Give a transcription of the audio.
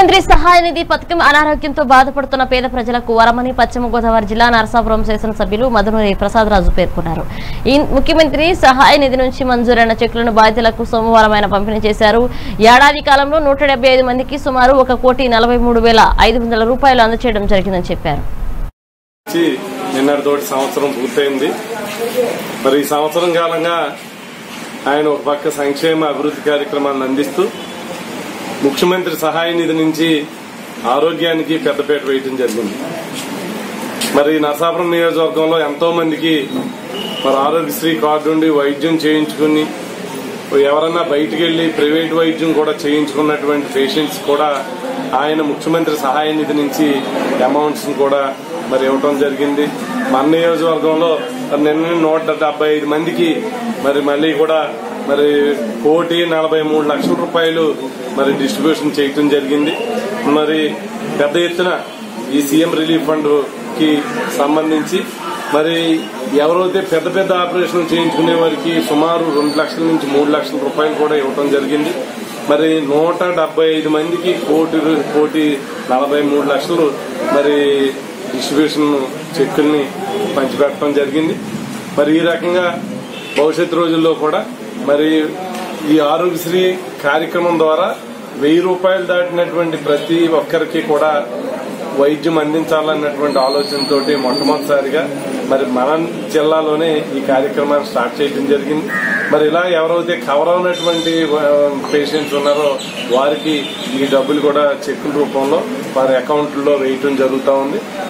ముఖ్యమంత్రి సహాయ నిధి పథకం అనారోగ్యంతో బాధపడుతున్న పేద ప్రజలకు వరమని పశ్చిమ గోదావరి జిల్లా నరసాపురం శాసనసభ్యులు మధునూరి ప్రసాదరాజు పేర్కొన్నారు ఈ ముఖ్యమంత్రి సహాయ నిధి నుంచి మంజూరైన చెక్కులను బాధితులకు సోమవారం ఆయన పంపిణీ చేశారు ఏడాది కాలంలో నూట మందికి సుమారు ఒక కోటి నలభై మూడు వేల ఐదు వందల రూపాయలు అందచేయడం జరిగిందని చెప్పారు నుంచి నిన్నటితోటి సంవత్సరం పూర్తయింది మరి ఈ సంవత్సరం కాలంగా ఆయన ఒక పక్క సంక్షేమ అభివృద్ధి కార్యక్రమాలను అందిస్తూ ముఖ్యమంత్రి సహాయ నిధి నుంచి ఆరోగ్యానికి పెద్దపీట వేయటం జరిగింది మరి నరసాపురం నియోజకవర్గంలో ఎంతో మందికి మరి ఆరోగ్యశ్రీ కార్డు ఉండి వైద్యం చేయించుకుని ఎవరన్నా బయటికి వెళ్లి ప్రైవేట్ వైద్యం కూడా చేయించుకున్నటువంటి పేషెంట్స్ కూడా ఆయన ముఖ్యమంత్రి సహాయ నిధి నుంచి అమౌంట్స్ కూడా మరి ఇవ్వటం జరిగింది మన నియోజకవర్గంలో మరి నిన్న నూట డెబ్బై ఐదు మందికి మరి మళ్ళీ కూడా మరి కోటి నలభై మూడు లక్షల రూపాయలు మరి డిస్ట్రిబ్యూషన్ చేయటం జరిగింది మరి పెద్ద ఎత్తున ఈ సీఎం రిలీఫ్ ఫండ్ కి సంబంధించి మరి ఎవరైతే పెద్ద పెద్ద ఆపరేషన్లు చేయించుకునే వారికి సుమారు రెండు లక్షల నుంచి మూడు లక్షల రూపాయలు కూడా ఇవ్వటం జరిగింది మరి నూట డెబ్బై ఐదు మందికి కోటి రు- కోటి నలభై మూడు లక్షలు మరి డిస్ట్రిబ్యూషన్ చెక్కుల్ని పంచిపెట్టడం జరిగింది మరి ఈ రకంగా భవిష్యత్ రోజుల్లో కూడా మరి ఈ ఆరోగ్యశ్రీ కార్యక్రమం ద్వారా వెయ్యి రూపాయలు దాటినటువంటి ప్రతి ఒక్కరికి కూడా వైద్యం అందించాలన్నటువంటి ఆలోచనతోటి మొట్టమొదటిసారిగా మరి మన జిల్లాలోనే ఈ కార్యక్రమాన్ని స్టార్ట్ చేయడం జరిగింది మరి ఇలా ఎవరైతే కవర్ అవునటువంటి పేషెంట్స్ ఉన్నారో వారికి ఈ డబ్బులు కూడా చెక్కుల రూపంలో వారి అకౌంట్లో వేయటం జరుగుతూ ఉంది